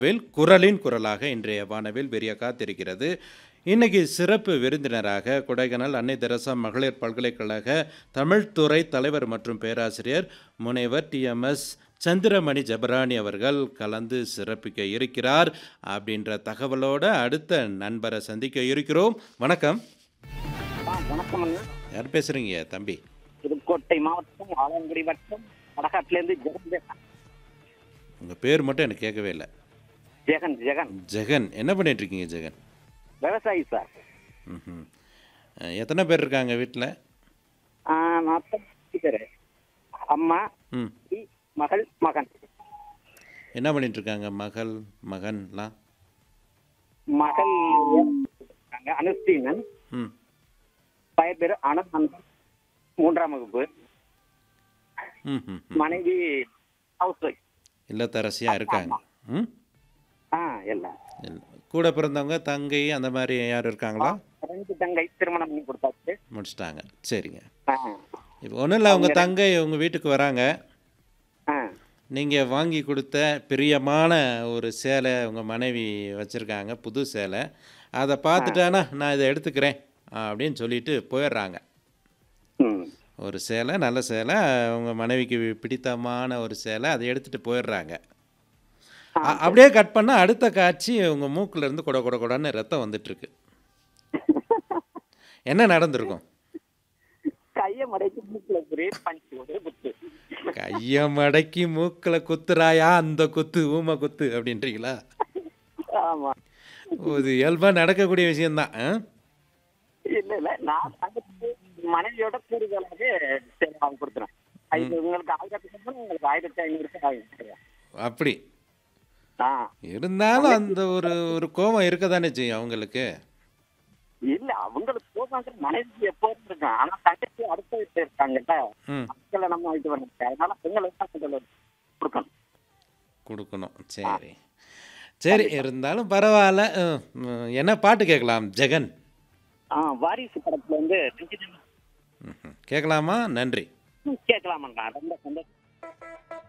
Will குரலின் குரலாக இன்றைய வானவில் விரிய காத்திருக்கிறது இன்னைக்கு சிறப்பு விருந்தினராக கொடைக்கானல் அன்னை தெரசா மகளிர் பல்கலைக்கழக தமிழ்துறை தலைவர் மற்றும் பேராசிரியர் முனைவர் டிஎம்எஸ் சந்திரமணி ஜபராணி அவர்கள் கலந்து சிறப்பிக்க இருக்கிறார் அப்படின்ற தகவலோட அடுத்த நண்பரை சந்திக்க இருக்கிறோம் வணக்கம் ஆ வணக்கம் அண்ணா யார் பேசுறீங்க தம்பி புதுக்கோட்டை மாவட்டம் ஆலங்குடி வட்டம் வடகாட்டிலேருந்து ஜெகன் பேசுறேன். உங்கள் பேர் மட்டும் எனக்கு கேட்கவே இல்லை ஜெகன் ஜெகன் ஜெகன் என்ன பண்ணிட்டு இருக்கீங்க ஜெகன் விவசாயி சார் ம்ஹும். அஹ், எத்தனை பேர் இருக்காங்க வீட்டில் ஆ, நாற்பத்தி பேர் அம்மா ம் டி, மகள் மகன் என்ன பண்ணிட்டு இருக்காங்க மகள் மகன்லாம் மகள் இருக்காங்க அனுஸ்தீனன் ம் பயிர் பேர் அனந்தன் மூன்றாம் வகுப்பு ம் ம் ம். மனைவி ஹவுஸ் ஒய்ஃப் இல்லத்தரசியாக இருக்காங்க ம் ஆ எல்லாம் இல்ல. கூட பிறந்தவங்க தங்கை அந்த மாதிரி யாரும் இருக்காங்களா ரெண்டு தங்கை திருமணம் பண்ணி கொடுத்தாச்சு முடிச்சிட்டாங்க சரிங்க ஆ இப்போ ஒன்றும் இல்லை உங்கள் தங்கை உங்கள் வீட்டுக்கு வராங்க ஆ நீங்கள் வாங்கி கொடுத்த பிரியமான ஒரு சேலை உங்கள் மனைவி வச்சுருக்காங்க புது சேலை அதை பார்த்துட்டானா நான் இதை எடுத்துக்கிறேன் அப்படின்னு சொல்லிட்டு போயிடுறாங்க ம் ஒரு சேலை நல்ல சேலை உங்கள் மனைவிக்கு பிடித்தமான ஒரு சேலை அதை எடுத்துகிட்டு போயிடுறாங்க அ- அப்படியே கட் பண்ணால் அடுத்த காட்சி உங்கள் மூக்குல இருந்து கொட கொட கொடன்னு ரத்தம் வந்துட்டுருக்கு என்ன நடந்திருக்கும் கையை மடைக்கு மூக்கில் ஒரே பஞ்சு ஒரே குத்து கையை மடக்கி மூக்கில் குத்துறாயா அந்த குத்து ஊமை குத்து அப்படின்றீங்களா ஆமா இது இயல்பாக நடக்கக்கூடிய விஷயம்தான் ஆ? இல்ல இல்ல நான் தங்கச்சி மனைவியோட கூடுதலாக சரி அவங்க கொடுத்துறேன் இது உங்களுக்கு ஆயிரத்தி உங்களுக்கு ஆயிரத்தி ஐநூறு ரூபாய் ஆகும் அப்படி ஆ இருந்தாலும் அந்த ஒரு ஒரு கோபம் இருக்க தானே செய்யும் அவங்களுக்கு இல்ல அவங்களுக்கு போகாத மனைவி எப்போதும் இருக்கும் ஆனா தங்கச்சி அடுத்த வீட்டுல இருக்காங்கல்ல ம் அவங்கள நம்ம இது பண்ணிட்டு அதனால அவங்களுக்கு தான் முதல்ல கொடுக்கணும் கொடுக்கணும் சரி சரி இருந்தாலும் பரவாயில்ல ம், ம், என்ன பாட்டு கேட்கலாம் ஜெகன் ஆ வாரிசு படத்துல வந்து ம்ஹும். கேட்கலாமா நன்றி கேட்கலாமாண்டா ரொம்ப சந்தோஷம்